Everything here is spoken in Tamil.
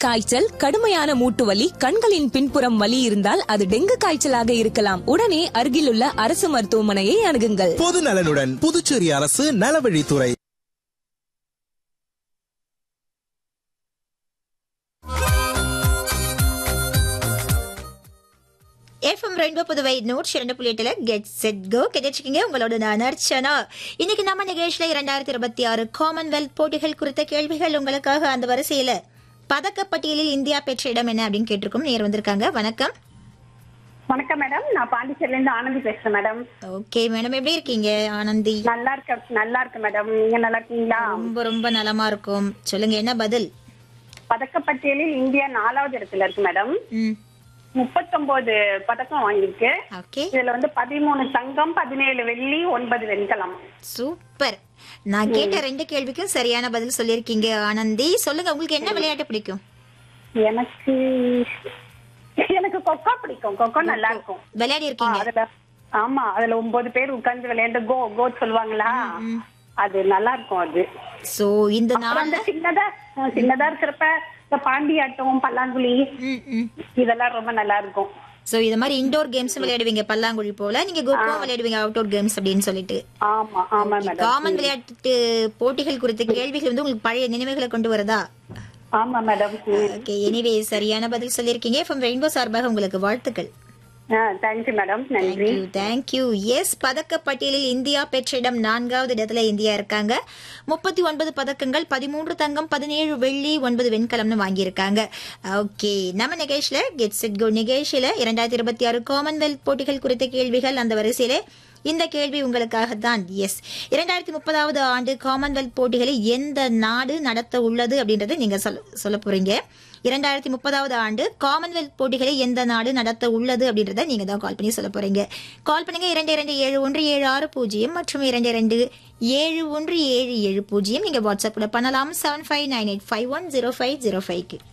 காய்ச்சல் கடுமையான மூட்டு வலி கண்களின் பின்புறம் வலி இருந்தால் அது டெங்கு காய்ச்சலாக இருக்கலாம் உடனே அருகிலுள்ள அரசு மருத்துவமனையை அணுகுங்கள் பொது நலனுடன் புதுச்சேரி அரசு நலவழித்துறை எஃப்எம் ரெயின்போ புதுவை நூற்றி இரண்டு புள்ளி எட்டுல கெட் செட் கோ கிடைச்சிக்கிங்க உங்களோட நான் அர்ச்சனா இன்னைக்கு நம்ம நிகழ்ச்சியில இரண்டாயிரத்தி இருபத்தி ஆறு காமன்வெல்த் போட்டிகள் குறித்த கேள்விகள் உங்களுக்காக அந்த வரிசையில பதக்கப்பட்டியலில் இந்தியா பெற்ற இடம் என்ன அப்படின்னு கேட்டிருக்கோம் நேர் வந்திருக்காங்க வணக்கம் வணக்கம் மேடம் நான் பாண்டிச்சேரில இருந்து ஆனந்தி பேசுறேன் மேடம் ஓகே மேடம் எப்படி இருக்கீங்க ஆனந்தி நல்லா இருக்க நல்லா இருக்கு மேடம் நீங்க நல்லா இருக்கீங்களா ரொம்ப ரொம்ப நலமா இருக்கும் சொல்லுங்க என்ன பதில் பதக்கப்பட்டியலில் இந்தியா நாலாவது இடத்துல இருக்கு மேடம் ம் முப்பத்தொன்பது பதக்கம் வாங்கியிருக்கு ஓகே இதுல வந்து பதிமூணு தங்கம் பதினேழு வெள்ளி ஒன்பது வெண்கலம் சூப்பர் நான் கேட்ட ரெண்டு கேள்விக்கும் சரியான பதில் சொல்லியிருக்கீங்க ஆனந்தி சொல்லுங்க உங்களுக்கு என்ன விளையாட்டு பிடிக்கும் எனக்கு எனக்கு கொக்கோ பிடிக்கும் கொக்கோ நல்லா இருக்கும் விளையாடி ஆ, இருக்கீங்க அதுல ஆமா அதுல ஒன்பது பேர் உட்கார்ந்து விளையாண்டு கோ கோ சொல்லுவாங்களா அது நல்லா இருக்கும் அது சோ இந்த அப்புறம் நாள்ல அந்த சின்னதா சின்னதா இருக்கிறப்ப இந்த பாண்டியாட்டம் பல்லாங்குழி ம், ம். இதெல்லாம் ரொம்ப நல்லா இருக்கும் சோ இது மாதிரி இன்டோர் கேம்ஸ் விளையாடுவீங்க பல்லாங்குழி போல நீங்க கோகோ விளையாடுவீங்க அவுட்டோர் கேம்ஸ் அப்படின்னு சொல்லிட்டு ஆமா ஆமா மேடம் காமன் விளையாட்டு போட்டிகள் குறித்த கேள்விகள் வந்து உங்களுக்கு பழைய நினைவுகளை கொண்டு வருதா ஆமா மேடம் ஓகே எனிவே சரியான பதில் சொல்லியிருக்கீங்க ஃப்ரம் ரெயின்போ சார்பாக உங்களுக்கு வாழ்த்துக்கள் தேங்க்யூ மேடம் நன்றி தேங்க்யூ தேங்க்யூ எஸ் பதக்க பட்டியலில் இந்தியா பெற்ற இடம் நான்காவது இடத்துல இந்தியா இருக்காங்க முப்பத்தி ஒன்பது பதக்கங்கள் பதிமூன்று தங்கம் பதினேழு வெள்ளி ஒன்பது வெண்கலம்னு வாங்கியிருக்காங்க ஓகே நம்ம நிகழ்ச்சியில கெட் செட் கோ நிகழ்ச்சியில இரண்டாயிரத்தி இருபத்தி ஆறு காமன்வெல்த் போட்டிகள் குறித்த கேள்விகள் அந்த வரிசையிலே இந்த கேள்வி உங்களுக்காக தான் எஸ் இரண்டாயிரத்தி முப்பதாவது ஆண்டு காமன்வெல்த் போட்டிகளை எந்த நாடு நடத்த உள்ளது அப்படின்றத நீங்க சொல்ல சொல்ல போறீங்க இரண்டாயிரத்தி முப்பதாவது ஆண்டு காமன்வெல்த் போட்டிகளை எந்த நாடு நடத்த உள்ளது அப்படின்றத நீங்க தான் கால் பண்ணி சொல்ல போறீங்க கால் பண்ணுங்க இரண்டு இரண்டு ஏழு ஒன்று ஏழு ஆறு பூஜ்ஜியம் மற்றும் இரண்டு இரண்டு ஏழு ஒன்று ஏழு ஏழு பூஜ்ஜியம் நீங்க வாட்ஸ்அப்ல பண்ணலாம் seven five nine eight five one zero five zero ஃபைவ்க்கு